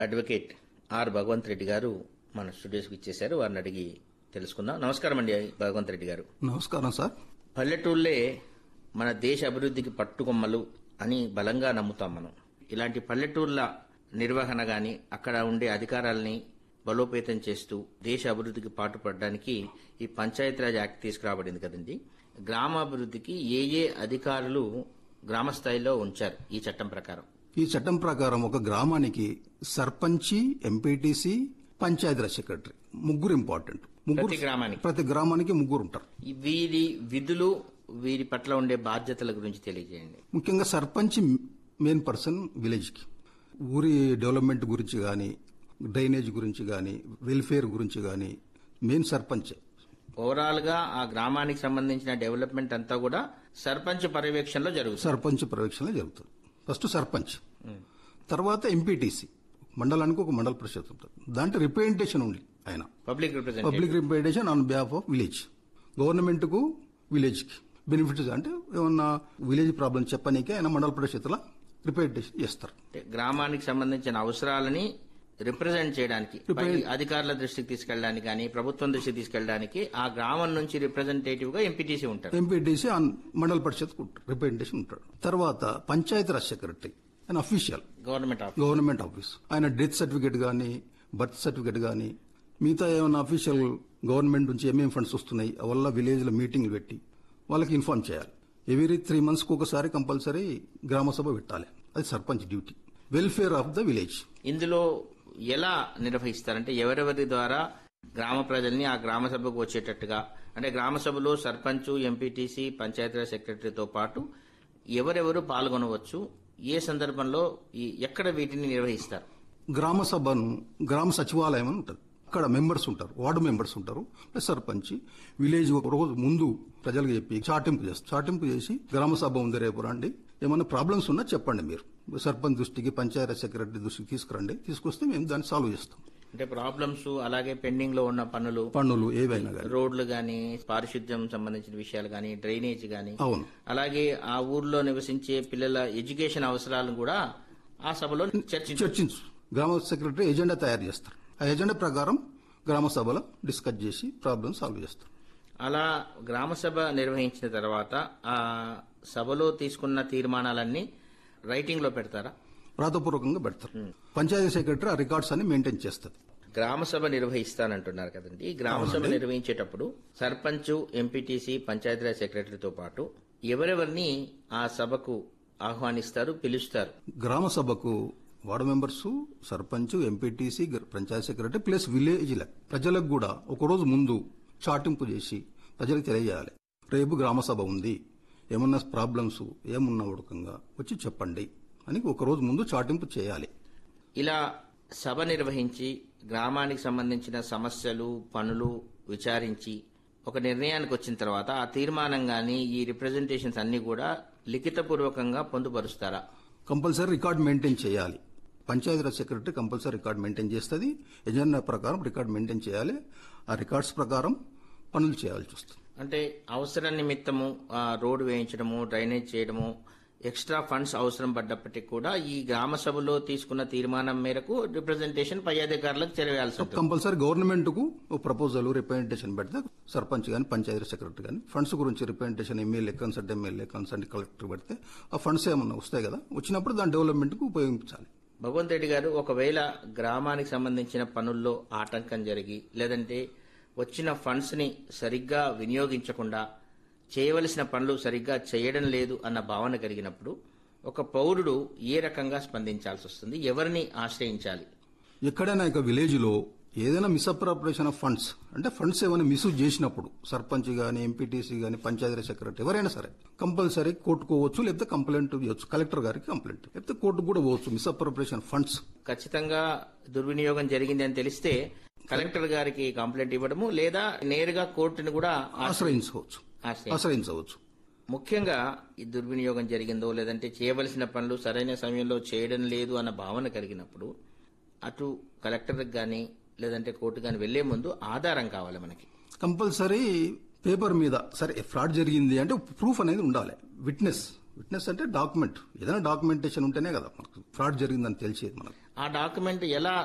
advocate are Bhagavanth Reddy గారు మన స్టూడియోస్కి ఇచ్చేశారు వారిని అడిగి తెలుసుకుందాం నమస్కారం అండి భగవంత్ రెడ్డి గారు నమస్కారం సార్ పల్లెటూళ్ళే మన దేశ అభివృద్ధికి పట్టుకొమ్మలు అని బలంగా నమ్ముతాం మనం ఇలాంటి పల్లెటూళ్ళ నిర్వహణ గాని అక్కడ ఉండే అధికారాలని బలోపేతం చేస్తూ దేశ అభివృద్ధికి పాటుపడడానికి ఈ పంచాయతీరాజ్ యాక్ట్ తీసుకురాబడింది కదండి గ్రామాభివృద్ధికి ఏ ఏ అధికారులు గ్రామ స్థాయిలో ఉంచారు ఈ చట్టం ప్రకారం ఈ చట్టం ప్రకారం ఒక గ్రామానికి సర్పంచి ఎంపీటీసీ పంచాయతీరాజ్ సెక్రటరీ ముగ్గురు ఇంపార్టెంట్ ప్రతి గ్రామానికి ప్రతి గ్రామానికి ముగ్గురు ఉంటారు ఈ వీరి విధులు వీరి పట్ల ఉండే బాధ్యతల గురించి తెలియజేయండి ముఖ్యంగా సర్పంచ్ మెయిన్ పర్సన్ విలేజ్ కి ఊరి డెవలప్మెంట్ గురించి కానీ డ్రైనేజ్ గురించి కానీ వెల్ఫేర్ గురించి కానీ మెయిన్ సర్పంచ్ ఓవరాల్ గా ఆ గ్రామానికి సంబంధించిన డెవలప్మెంట్ అంతా కూడా సర్పంచ్ పర్యవేక్షణలో జరుగుతుంది సర్పంచ్ పర్యవేక్షణ జరుగుతుంది ఫస్ట్ సర్పంచ్ తర్వాత ఎంపీటీసీ మండలానికి ఒక మండల పరిషత్ ఉంటుంది దాంట్లో రిప్రజెంటేషన్ ఉంది ఆయన public representative public representation on behalf of village government కు విలేజ్ కి బెనిఫిట్స్ అంటే ఏమన్నా విలేజ్ ప్రాబ్లం చెప్పనీకి ఆయన మండల పరిషత్లో రిప్రజెంటేషన్ చేస్తారు అంటే గ్రామానికి సంబంధించిన అవసరాలని రిప్రజెంట్ చేయడానికి పై అధికారుల దృష్టికి తీసుకెళ్ళడానికి కానీ ప్రభుత్వం దృష్టికి తీసుకెళ్ళడానికి ఆ గ్రామం నుంచి రిప్రజెంటేటివ్ గా ఎంపీటీసీ ఉంటారు ఎంపీటీసీ ఆన్ మండల పరిషత్ రిప్రజెంటేషన్ ఉంటాడు తర్వాత పంచాయతీరాజ్ సెక్రటరీ ఆయన official government office government office ఆయన డెత్ సర్టిఫికేట్ కానీ బర్త్ సర్టిఫికేట్ కానీ మిగతా ఏమైనా అఫీషియల్ గవర్నమెంట్ నుంచి ఏమేమి ఫండ్స్ వస్తున్నాయి వల్ల విలేజ్ లో మీటింగ్లు పెట్టి వాళ్ళకి ఇన్ఫార్మ్ చేయాలి ఎవ్రీ త్రీ మంత్స్ కి ఒకసారి కంపల్సరీ గ్రామ సభ పెట్టాలి అది sarpanch duty welfare of the village ఇందులో ఎలా నిర్వహిస్తారంటే ఎవరెవరి ద్వారా గ్రామ ప్రజల్ని ఆ గ్రామ సభకు వచ్చేటట్టుగా అంటే గ్రామ సభలో సర్పంచ్ ఎంపీటీసీ పంచాయతీరాజ్ సెక్రటరీతో పాటు ఎవరెవరు పాల్గొనవచ్చు ఏ సందర్భంలో ఈ- ఎక్కడ వీటిని నిర్వహిస్తారు గ్రామ సభను గ్రామ సచివాలయం అని ఉంటుంది అక్కడ మెంబర్స్ ఉంటారు వార్డు మెంబర్స్ ఉంటారు ప్లస్ సర్పంచ్ విలేజ్ ఒక రోజు ముందు ప్రజలకు చెప్పి చాటింపు చేస్తారు చాటింపు చేసి గ్రామ సభ ఉంది రేపు రండి ఏమైనా ప్రాబ్లమ్స్ ఉన్నా చెప్పండి మీరు సర్పంచ్ దృష్టికి పంచాయతీ సెక్రటరీ దృష్టికి తీసుకురండి తీసుకొస్తే మేము దాన్ని సాల్వ్ చేస్తాం అంటే ప్రాబ్లమ్స్ అలాగే పెండింగ్ లో ఉన్న పనులు పన్నులు ఏవైనా కానీ రోడ్లు గాని పారిశుద్ధ్యం సంబంధించిన విషయాలు గాని డ్రైనేజ్ గాని అవును అలాగే ఆ ఊర్లో నివసించే పిల్లల ఎడ్యుకేషన్ అవసరాలను కూడా ఆ సభలో చర్చించ చర్చించు గ్రామ సెక్రటరీ ఎజెండా తయారు చేస్తారు ఆ ఎజెండా ప్రకారం గ్రామ సభలో డిస్కస్ చేసి ప్రాబ్లమ్ సాల్వ్ చేస్తారు అలా గ్రామ సభ నిర్వహించిన తర్వాత ఆ సభలో తీసుకున్న తీర్మానాలన్నీ రైటింగ్ లో పెడతారా వ్రాతపూర్వకంగా పెడతారు పంచాయతీ సెక్రటరీ ఆ రికార్డ్స్ అన్ని మెయింటైన్ చేస్తుంది గ్రామ సభ నిర్వహిస్తానంటున్నారు కదండి ఈ గ్రామ సభ నిర్వహించేటప్పుడు సర్పంచ్ ఎంపీటీసీ పంచాయతీరాజ్ సెక్రటరీతో పాటు ఎవరెవరిని ఆ సభకు ఆహ్వానిస్తారు పిలుస్తారు గ్రామ సభకు ward members sarpanch MPTC panchayat secretary plus village ప్రజలకు కూడా ఒక రోజు ముందు చాటింపు చేసి ప్రజలకు తెలియజేయాలి రేపు గ్రామ సభ ఉంది ఏమన్నా ప్రాబ్లమ్స్ ఏమున్నా ఉడకంగా వచ్చి చెప్పండి అని ఒక రోజు ముందు చాటింపు చేయాలి ఇలా సభ నిర్వహించి గ్రామానికి సంబంధించిన సమస్యలు పనులు విచారించి ఒక నిర్ణయానికి వచ్చిన తర్వాత ఆ తీర్మానం గాని ఈ రిప్రజెంటేషన్స్ అన్ని కూడా లిఖితపూర్వకంగా పొందుపరుస్తారా కంపల్సరీ రికార్డ్ మెయింటైన్ చేయాలి Panchayati Raj secretary compulsory record maintain చేస్తుంది ఎజెండా ప్రకారం రికార్డ్ మెయింటైన్ చేయాలి ఆ రికార్డ్స్ ప్రకారం పనులు చేయాల్సి వస్తుంది అంటే అవసర నిమిత్తము ఆ, రోడ్డు వేయించడము డ్రైనేజ్ చేయడము ఎక్స్ట్రా ఫండ్స్ అవసరం పడ్డప్పటికీ కూడా ఈ గ్రామ సభలో తీసుకున్న తీర్మానం మేరకు రిప్రజెంటేషన్ పై అధికారులకు చేరవేయాల్సి ఉంటుంది కంపల్సరీ గవర్నమెంట్ కు ప్రపోజల్ రిప్రజెంటేషన్ పెడితే సర్పంచ్ గాని పంచాయతీ సెక్రటరీ గాని ఫండ్స్ గురించి representation MLA consult MLA consult collector పెడితే ఆ ఫండ్స్ ఏమన్నా వస్తాయి కదా వచ్చినప్పుడు దాని డెవలప్మెంట్ కు ఉపయోగించాలి భగవంత్ రెడ్డి గారు ఒకవేళ గ్రామానికి సంబంధించిన పనుల్లో ఆటంకం జరిగి లేదంటే వచ్చిన ఫండ్స్ ని సరిగ్గా వినియోగించకుండా చేయవలసిన పనులు సరిగ్గా చేయడం లేదు అన్న భావన కలిగినప్పుడు ఒక పౌరుడు ఏ రకంగా స్పందించాల్సి వస్తుంది ఎవరిని ఆశ్రయించాలి ఎక్కడైనా ఇక విలేజ్ లో ఏదైనా మిస్అప్రాపరేషన్ ఆఫ్ ఫండ్స్ అంటే ఫండ్స్ ఏమైనా మిస్యూజ్ చేసినప్పుడు సర్పంచ్ గాని ఎంపీటీసీ గాని పంచాయతీ సెక్రటరీ ఎవరైనా సరే కంపల్సరీ కోర్టుకు పోవచ్చు లేకపోతే కంప్లైంట్ ఇవ్వచ్చు కలెక్టర్ గారికి కంప్లైంట్ లేకపోతే కోర్టుకు కూడా పోవచ్చు మిస్అప్రాపరేషన్ ఫండ్స్ ఖచ్చితంగా దుర్వినియోగం జరిగింది అని తెలిస్తే కలెక్టర్ గారికి కంప్లైంట్ ఇవ్వడము లేదా నేరుగా కోర్టును కూడా ఆశ్రయించవచ్చు ఆశ్రయించాలి ఆశ్రయించవచ్చు ముఖ్యంగా ఈ దుర్వినియోగం జరిగిందో లేదంటే చేయవలసిన పనులు సరైన సమయంలో చేయడం లేదు అన్న భావన కలిగినప్పుడు అటు కలెక్టర్కి కానీ లేదంటే కోర్టు కానీ వెళ్లే ముందు ఆధారం కావాలి మనకి కంపల్సరీ పేపర్ మీద సరే ఫ్రాడ్ జరిగింది అంటే ప్రూఫ్ అనేది ఉండాలి విట్నెస్ విట్నెస్ అంటే డాక్యుమెంట్ ఏదైనా డాక్యుమెంటేషన్ ఉంటేనే కదా మనకు ఫ్రాడ్ జరిగిందని తెలిసేది మనకు ఆ డాక్యుమెంట్ ఎలా